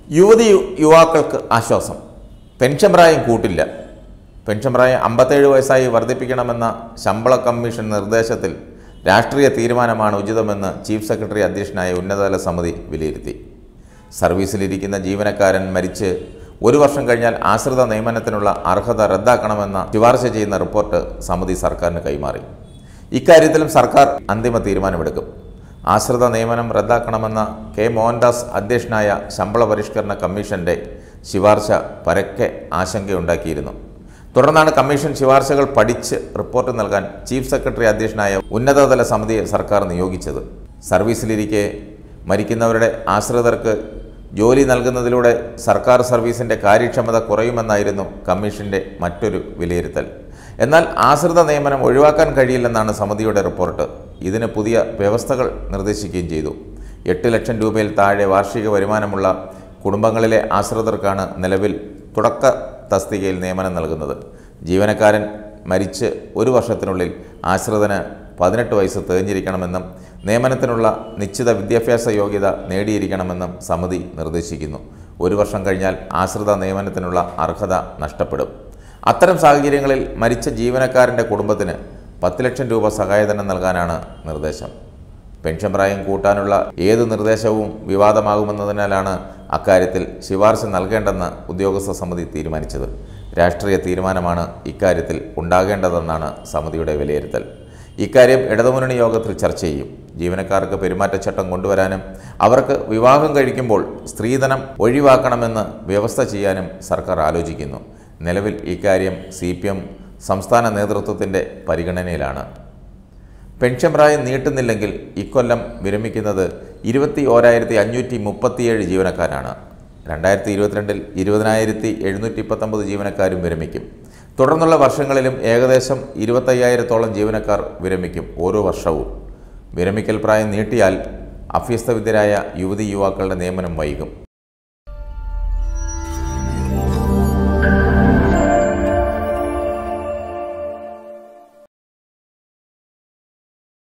യുവതി യു- യുവാക്കൾക്ക് ആശ്വാസം പെൻഷൻ പ്രായം കൂട്ടില്ല പെൻഷൻ പ്രായം അമ്പത്തേഴ് വയസ്സായി വർദ്ധിപ്പിക്കണമെന്ന ശമ്പള കമ്മീഷൻ നിർദ്ദേശത്തിൽ രാഷ്ട്രീയ തീരുമാനമാണ് ഉചിതമെന്ന് ചീഫ് സെക്രട്ടറി അധ്യക്ഷനായ ഉന്നതതല സമിതി വിലയിരുത്തി സർവീസിലിരിക്കുന്ന ജീവനക്കാരൻ മരിച്ച് ഒരു വർഷം കഴിഞ്ഞാൽ ആശ്രിത നിയമനത്തിനുള്ള അർഹത റദ്ദാക്കണമെന്ന ശുപാർശ ചെയ്യുന്ന റിപ്പോർട്ട് സമിതി സർക്കാരിന് കൈമാറി ഇക്കാര്യത്തിലും സർക്കാർ അന്തിമ തീരുമാനമെടുക്കും ആശ്രിത നിയമനം റദ്ദാക്കണമെന്ന കെ മോഹൻദാസ് അധ്യക്ഷനായ ശമ്പള പരിഷ്കരണ കമ്മീഷന്റെ ശുപാർശ പരക്കെ ആശങ്കയുണ്ടാക്കിയിരുന്നു തുടർന്നാണ് കമ്മീഷൻ ശുപാർശകൾ പഠിച്ച് റിപ്പോർട്ട് നൽകാൻ ചീഫ് സെക്രട്ടറി അധ്യക്ഷനായ ഉന്നതതല സമിതിയെ സർക്കാർ നിയോഗിച്ചത് സർവീസിലിരിക്കെ മരിക്കുന്നവരുടെ ആശ്രിതർക്ക് ജോലി നൽകുന്നതിലൂടെ സർക്കാർ സർവീസിന്റെ കാര്യക്ഷമത കുറയുമെന്നായിരുന്നു കമ്മീഷന്റെ മറ്റൊരു വിലയിരുത്തൽ എന്നാൽ ആശ്രിത നിയമനം ഒഴിവാക്കാൻ കഴിയില്ലെന്നാണ് സമിതിയുടെ റിപ്പോർട്ട് ഇതിന് പുതിയ വ്യവസ്ഥകൾ നിർദ്ദേശിക്കുകയും ചെയ്തു എട്ട് ലക്ഷം രൂപയിൽ താഴെ വാർഷിക വരുമാനമുള്ള കുടുംബങ്ങളിലെ ആശ്രിതർക്കാണ് നിലവിൽ തുടക്ക തസ്തികയിൽ നിയമനം നൽകുന്നത് ജീവനക്കാരൻ മരിച്ച് ഒരു വർഷത്തിനുള്ളിൽ ആശ്രിതന് പതിനെട്ട് വയസ്സ് തികഞ്ഞിരിക്കണമെന്നും നിയമനത്തിനുള്ള നിശ്ചിത വിദ്യാഭ്യാസ യോഗ്യത നേടിയിരിക്കണമെന്നും സമിതി നിർദ്ദേശിക്കുന്നു ഒരു വർഷം കഴിഞ്ഞാൽ ആശ്രിത നിയമനത്തിനുള്ള അർഹത നഷ്ടപ്പെടും അത്തരം സാഹചര്യങ്ങളിൽ മരിച്ച ജീവനക്കാരൻ്റെ കുടുംബത്തിന് പത്ത് ലക്ഷം രൂപ സഹായധനം നൽകാനാണ് നിർദ്ദേശം പെൻഷൻ പ്രായം കൂട്ടാനുള്ള ഏത് നിർദ്ദേശവും വിവാദമാകുമെന്നതിനാലാണ് അക്കാര്യത്തിൽ ശുപാർശ നൽകേണ്ടെന്ന് ഉദ്യോഗസ്ഥ സമിതി തീരുമാനിച്ചത് രാഷ്ട്രീയ തീരുമാനമാണ് ഇക്കാര്യത്തിൽ ഉണ്ടാകേണ്ടതെന്നാണ് സമിതിയുടെ വിലയിരുത്തൽ ഇക്കാര്യം ഇടതുമുന്നണി യോഗത്തിൽ ചർച്ച ചെയ്യും ജീവനക്കാർക്ക് പെരുമാറ്റച്ചട്ടം കൊണ്ടുവരാനും അവർക്ക് വിവാഹം കഴിക്കുമ്പോൾ സ്ത്രീധനം ഒഴിവാക്കണമെന്ന് വ്യവസ്ഥ ചെയ്യാനും സർക്കാർ ആലോചിക്കുന്നു നിലവിൽ ഇക്കാര്യം സി സംസ്ഥാന നേതൃത്വത്തിൻ്റെ പരിഗണനയിലാണ് പെൻഷൻ പ്രായം നീട്ടുന്നില്ലെങ്കിൽ ഇക്കൊല്ലം വിരമിക്കുന്നത് ഇരുപത്തി ഓരായിരത്തി അഞ്ഞൂറ്റി മുപ്പത്തിയേഴ് ജീവനക്കാരാണ് രണ്ടായിരത്തി ഇരുപത്തിരണ്ടിൽ ഇരുപതിനായിരത്തി എഴുന്നൂറ്റി പത്തൊമ്പത് ജീവനക്കാരും വിരമിക്കും തുടർന്നുള്ള വർഷങ്ങളിലും ഏകദേശം ഇരുപത്തയ്യായിരത്തോളം ജീവനക്കാർ വിരമിക്കും ഓരോ വർഷവും വിരമിക്കൽ പ്രായം നീട്ടിയാൽ അഭ്യസ്തവിദ്യരായ യുവതി യുവാക്കളുടെ നിയമനം വൈകും